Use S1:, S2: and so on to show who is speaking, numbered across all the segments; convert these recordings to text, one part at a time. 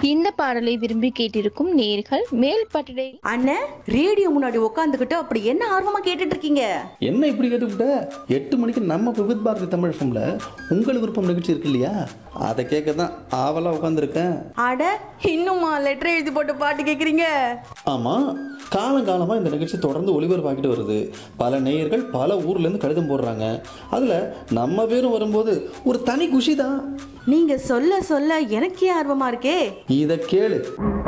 S1: இந்த பாடலை விரும்பி கேட்டிருக்கும் நேர்கள் மேல் பட்டடை
S2: அண்ணன் ரேடியோ முன்னாடி உட்காந்துக்கிட்டு அப்படி என்ன ஆர்வமா கேட்டுட்டு இருக்கீங்க
S3: என்ன இப்படி கேட்டுவிட்ட எட்டு மணிக்கு நம்ம விவித் பாரதி தமிழ் ஃபம்ல உங்கள் விருப்பம் நிகழ்ச்சி இருக்கு இல்லையா அதை கேட்க தான் ஆவலாக உட்காந்துருக்கேன்
S2: அட இன்னுமா லெட்டர் எழுதி போட்டு பாட்டு கேக்குறீங்க
S3: ஆமாம் காலங்காலமாக இந்த நிகழ்ச்சி தொடர்ந்து ஒளிபரப்பாக்கிட்டு வருது பல நேயர்கள் பல ஊர்லேருந்து கடிதம் போடுறாங்க அதில் நம்ம பேரும் வரும்போது ஒரு தனி குஷி தான்
S2: நீங்க சொல்ல சொல்ல எனக்கே ஆர்வமா இருக்கே
S3: இதை கேளு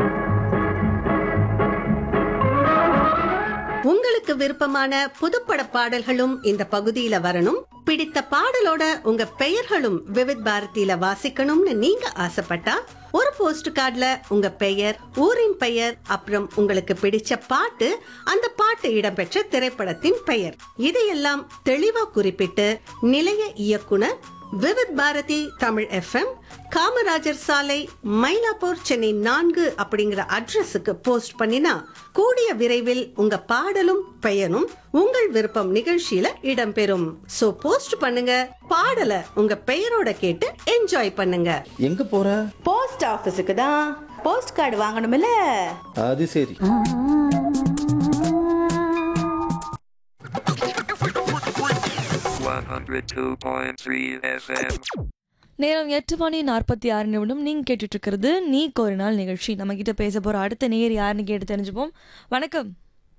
S4: உங்களுக்கு விருப்பமான புதுப்பட பாடல்களும் இந்த பகுதியில வரணும் பிடித்த பாடலோட உங்க பெயர்களும் விவித் பாரதியில வாசிக்கணும்னு நீங்க ஆசைப்பட்டா ஒரு போஸ்ட் கார்டுல உங்க பெயர் ஊரின் பெயர் அப்புறம் உங்களுக்கு பிடிச்ச பாட்டு அந்த பாட்டு இடம்பெற்ற திரைப்படத்தின் பெயர் இதையெல்லாம் தெளிவா குறிப்பிட்டு நிலைய இயக்குனர் விவித் பாரதி தமிழ் எஃப்எம் காமராஜர் சாலை மயிலாப்பூர் சென்னை நான்கு அப்படிங்கிற அட்ரஸுக்கு போஸ்ட் பண்ணினா கூடிய விரைவில் உங்க பாடலும் பெயரும் உங்கள் விருப்பம் நிகழ்ச்சியில இடம்பெறும் சோ போஸ்ட் பண்ணுங்க பாடலை உங்க பெயரோட கேட்டு என்ஜாய் பண்ணுங்க
S3: எங்கே போகிற
S2: போஸ்ட் ஆபீஸுக்கு தான் போஸ்ட் கார்டு வாங்கணும்ல
S3: அது சரி
S5: One hundred two point three FM.
S6: நேரம் எட்டு மணி நாற்பத்தி ஆறு நிமிடம் நீங்க கேட்டுட்டு இருக்கிறது நீ ஒரு நாள் நிகழ்ச்சி நம்ம கிட்ட பேச போற அடுத்த நேர் யாருன்னு கேட்டு தெரிஞ்சுப்போம் வணக்கம்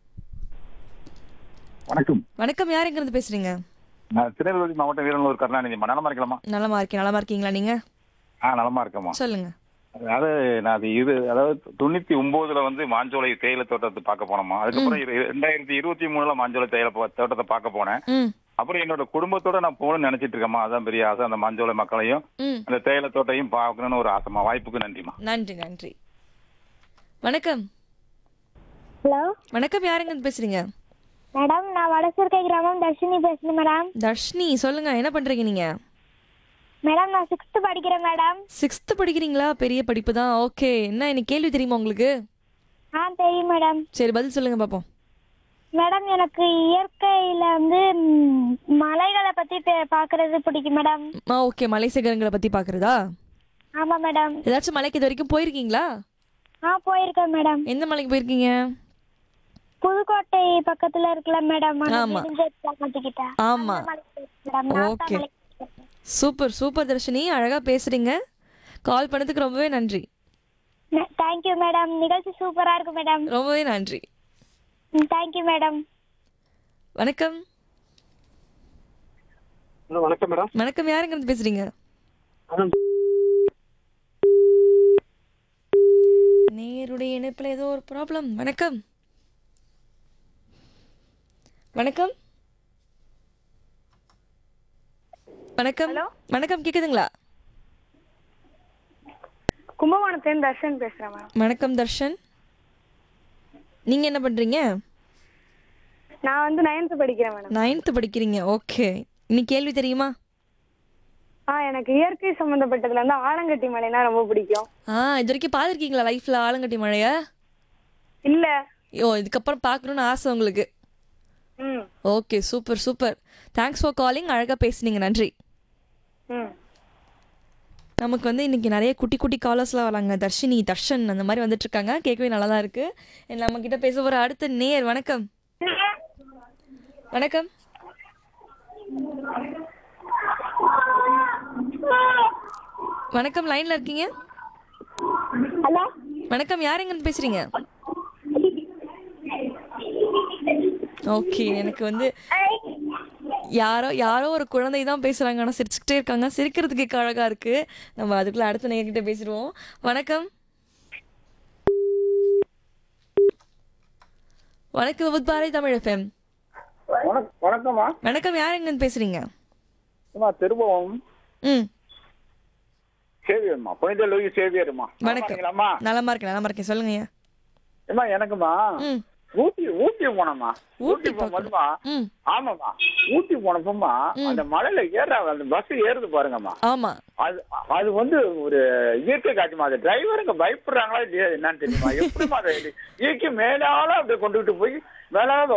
S7: வணக்கம்
S6: வணக்கம் யார் எங்க இருந்து பேசுறீங்க
S7: நான் திருநெல்வேலி மாவட்டம் வீரநல்லூர் கருணாநிதிமா நலமா இருக்கலாமா
S6: நலமா இருக்கேன் நலமா இருக்கீங்களா நீங்க
S7: ஆ நலமா இருக்கேம்மா
S6: சொல்லுங்க
S7: அதாவது நான் அது இது அதாவது தொண்ணூத்தி ஒன்பதுல வந்து மாஞ்சோலை தேயிலை தோட்டத்தை பார்க்க போனோமா அதுக்கப்புறம் இரு- ரெண்டாயிரத்தி இருபத்தி மூணுல மாஞ்சோலை தேயிலை போ- தோட்டத்தை பார்க்க போனேன்
S6: ம்
S7: அப்புறம் என்னோட குடும்பத்தோட நான் போகணும்னு நினைச்சிட்டு இருக்கேம்மா அதான் பெரிய ஆசை அந்த மாஞ்சோலை மக்களையும்
S6: ம்
S7: அந்த தேயிலை தோட்டையும் பார்க்கணும்னு ஒரு ஆசைமா வாய்ப்புக்கு நன்றிமா
S6: நன்றி நன்றி வணக்கம்
S8: ஹலோ
S6: வணக்கம் யார் எங்க இருந்து பேசுறீங்க
S8: மேடம் நான் வடசூர்கை கிராமம் தர்ஷினி பேசுறேன் மேடம்
S6: தர்ஷினி சொல்லுங்க என்ன பண்றீங்க நீங்க
S8: மேடம் நான் சிக்ஸ்த் படிக்கிறேன் மேடம்
S6: சிக்ஸ்த் படிக்கிறீங்களா பெரிய படிப்பு தான் ஓகே என்ன எனக்கு கேள்வி தெரியுமா உங்களுக்கு
S8: ஆ தெரியும் மேடம்
S6: சரி பதில் சொல்லுங்க பாப்போம்
S8: மேடம் எனக்கு இயற்கையில வந்து ம், மலைகளை பத்தி பே- பார்க்கிறது பிடிக்கும் மேடம்
S6: ஆ ஓகே மலை சிகரங்களை பத்தி பாக்குறதா
S8: ஆமா மேடம்
S6: ஏதாச்சும் மலைக்கு இது வரைக்கும் போயிருக்கீங்களா
S8: ஆ போயிருக்கேன் மேடம்
S6: எந்த மலைக்கு போயிருக்கீங்க
S8: புதுக்கோட்டை பக்கத்துல இருக்குல்ல மேடம்
S6: ஆமா.
S8: மாட்டிக்கிட்ட
S6: ஆமா
S8: மேடம் நான்
S6: ஓகே.
S8: தான் மலைக்கு
S6: சூப்பர் சூப்பர் தர்ஷினி அழகா பேசுறீங்க கால் பண்ணதுக்கு ரொம்பவே நன்றி
S8: தேங்க்யூ மேடம் நிகழ்ச்சி சூப்பரா இருக்கு மேடம்
S6: ரொம்பவே நன்றி
S8: தேங்க்யூ மேடம்
S6: வணக்கம்
S9: ஹலோ வணக்கம் மேடம்
S6: வணக்கம் யாருங்க இருந்து பேசுறீங்க நேருடைய இணைப்புல ஏதோ ஒரு ப்ராப்ளம் வணக்கம் வணக்கம் வணக்கம் வணக்கம் கேக்குதுங்களா
S8: கும்பகோணத்துலேருந்து தர்ஷன் பேசுறேன் மேடம்
S6: வணக்கம் தர்ஷன் நீங்க என்ன பண்றீங்க
S8: நான் வந்து நைன்த் படிக்கிறேன் மேடம்
S6: நைன்த் படிக்கிறீங்க ஓகே இன்னைக்கு கேள்வி தெரியுமா
S8: ஆ எனக்கு இயற்கை சம்பந்தப்பட்டதுல வந்து ஆலங்கட்டி மலைனா ரொம்ப பிடிக்கும்
S6: ஆ இது வரைக்கும் பார்த்துருக்கீங்களா லைஃப்ல ஆலங்கட்டி மழைய
S8: இல்ல
S6: ஐயோ இதுக்கப்புறம் பார்க்கணும்னு ஆசை உங்களுக்கு
S8: ம்
S6: okay super super thanks for calling அழகா பேசுனீங்க நன்றி
S8: ம்
S6: நமக்கு வந்து இன்னைக்கு நிறைய குட்டி குட்டி காலர்ஸ்லாம் வராங்க தர்ஷினி தர்ஷன் அந்த மாதிரி வந்துட்டு இருக்காங்க கேட்கவே நல்லா தான் இருக்கு நம்ம கிட்ட பேச போற அடுத்த நேர் வணக்கம் வணக்கம் வணக்கம் லைன்ல இருக்கீங்க
S8: ஹலோ
S6: வணக்கம் யார் எங்க இருந்து பேசுறீங்க ஓகே எனக்கு வந்து யாரோ யாரோ ஒரு குழந்தை தான் பேசுறாங்க ஆனா சிரிச்சுக்கிட்டே இருக்காங்க சிரிக்கிறதுக்கு கேட்க அழகா இருக்கு நம்ம அதுக்குள்ள அடுத்த நேர்கிட்ட பேசிடுவோம் வணக்கம் வணக்கம் வித் பாரதி தமிழ் எஃப்எம்
S9: வணக்கம்மா
S6: வணக்கம் யார் எங்க இருந்து பேசுறீங்க
S9: அம்மா திரும்பவும்
S6: ம்
S9: சேவியர்மா புனித லூயி சேவியர்மா
S6: வணக்கம்
S9: அம்மா
S6: நலமா இருக்கேன் நலமா இருக்கேன் சொல்லுங்க
S9: ஏமா எனக்குமா
S6: ம்
S9: ஊட்டி ஊட்டி போனோமா
S6: ஊட்டி
S9: ஊட்டி போகும்போதுமா
S6: ம்
S9: ஆமாமா ஊட்டி போனப்பமா அந்த மலையில ஏற அந்த பஸ் ஏறுது பாருங்கம்மா
S6: ஆமா
S9: அது அது வந்து ஒரு இயற்கை காட்சிமா அது டிரைவருங்க பயப்படுறாங்களா இல்லையா என்னன்னு தெரியுமா எப்படிமா அது இயற்கை மேலால அப்படியே கொண்டுகிட்டு போய் மேலால